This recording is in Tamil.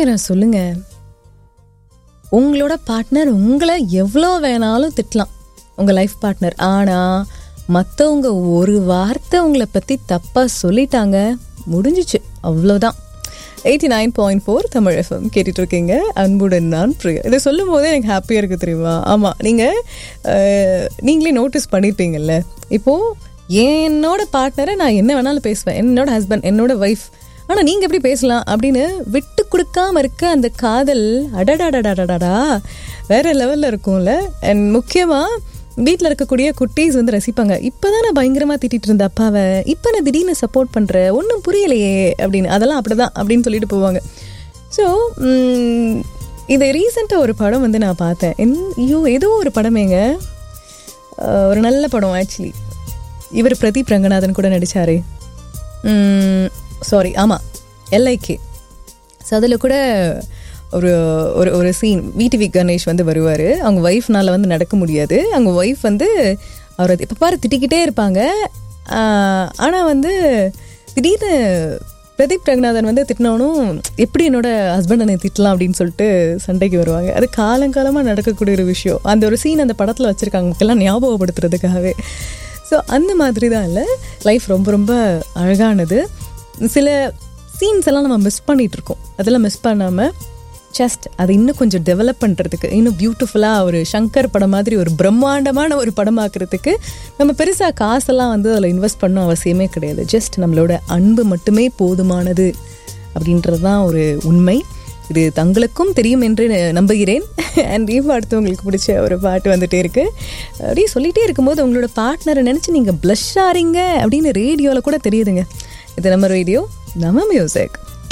ஆயிரம் சொல்லுங்க உங்களோட பார்ட்னர் உங்களை எவ்வளோ வேணாலும் திட்டலாம் உங்கள் லைஃப் பார்ட்னர் ஆனால் மற்றவங்க ஒரு வார்த்தை உங்களை பற்றி தப்பாக சொல்லிட்டாங்க முடிஞ்சிச்சு அவ்வளோதான் eighty nine point four Tamil FM கேட்டுட்டு இருக்கீங்க அன்புடன் நான் பிரியா இதை சொல்லும் போதே எனக்கு ஹாப்பியாக இருக்குது தெரியுமா ஆமாம் நீங்கள் நீங்களே நோட்டீஸ் பண்ணியிருப்பீங்கல்ல இப்போது என்னோட பார்ட்னரை நான் என்ன வேணாலும் பேசுவேன் என்னோட ஹஸ்பண்ட் என்னோட ஒய்ஃப் ஆனால் நீங்கள் எப்படி பேசலாம் அப்படின்னு விட்டு கொடுக்காம இருக்க அந்த காதல் அடடாடடாடா வேற லெவலில் இருக்கும்ல அண்ட் முக்கியமாக வீட்டில் இருக்கக்கூடிய குட்டீஸ் வந்து ரசிப்பாங்க இப்போ தான் நான் பயங்கரமாக திட்டிட்டு இருந்த அப்பாவை இப்போ நான் திடீர்னு சப்போர்ட் பண்ணுறேன் ஒன்றும் புரியலையே அப்படின்னு அதெல்லாம் அப்படிதான் அப்படின்னு சொல்லிட்டு போவாங்க ஸோ இது ரீசெண்டாக ஒரு படம் வந்து நான் பார்த்தேன் என் ஐயோ ஏதோ ஒரு படமேங்க அஹ், ஒரு நல்ல படம் ஆக்சுவலி இவர் பிரதீப் ரங்கநாதன் கூட நடிச்சாரு சாரி ஆமாம் எல்ஐகே ஸோ அதில் கூட ஒரு ஒரு ஒரு சீன் விடிவி கணேஷ் வந்து வருவார் அவங்க ஒய்ஃப்னால வந்து நடக்க முடியாது அவங்க ஒய்ஃப் வந்து அவரை இப்போ பாரு திட்டிக்கிட்டே இருப்பாங்க ஆனால் வந்து திடீர்னு பிரதீப் ரங்கநாதன் வந்து திட்டினவனும் எப்படி என்னோட ஹஸ்பண்ட் என்னை திட்டலாம் அப்படின்னு சொல்லிட்டு சண்டைக்கு வருவாங்க அது காலங்காலமாக நடக்கக்கூடிய ஒரு விஷயம் அந்த ஒரு சீன் அந்த படத்தில் வச்சுருக்காங்க மக்கள்லாம் ஞாபகப்படுத்துறதுக்காகவே ஸோ அந்த மாதிரி தான் இல்லை லைஃப் ரொம்ப ரொம்ப அழகானது சில சீன்ஸ் எல்லாம் நம்ம மிஸ் பண்ணிட்டு இருக்கோம் அதெல்லாம் மிஸ் பண்ணாமல் ஜஸ்ட் அதை இன்னும் கொஞ்சம் டெவலப் பண்ணுறதுக்கு இன்னும் பியூட்டிஃபுல்லாக ஒரு சங்கர் படம் மாதிரி ஒரு பிரம்மாண்டமான ஒரு படமாக்குறதுக்கு நம்ம பெருசாக காசெல்லாம் வந்து அதில் இன்வெஸ்ட் பண்ண அவசியமே கிடையாது ஜஸ்ட் நம்மளோட அன்பு மட்டுமே போதுமானது அப்படின்றது தான் ஒரு உண்மை இது தங்களுக்கும் தெரியும் என்று நம்புகிறேன் அண்ட் இப்போ அடுத்தவங்களுக்கு பிடிச்ச ஒரு பாட்டு வந்துட்டே இருக்கு அப்படியே சொல்லிட்டே இருக்கும்போது உங்களோட பார்ட்னரை நினச்சி நீங்கள் ப்ளஷ் ஆறீங்க அப்படின்னு ரேடியோவில் கூட தெரியுதுங்க இது நம்ம ரேடியோ நம்ம மியூசிக்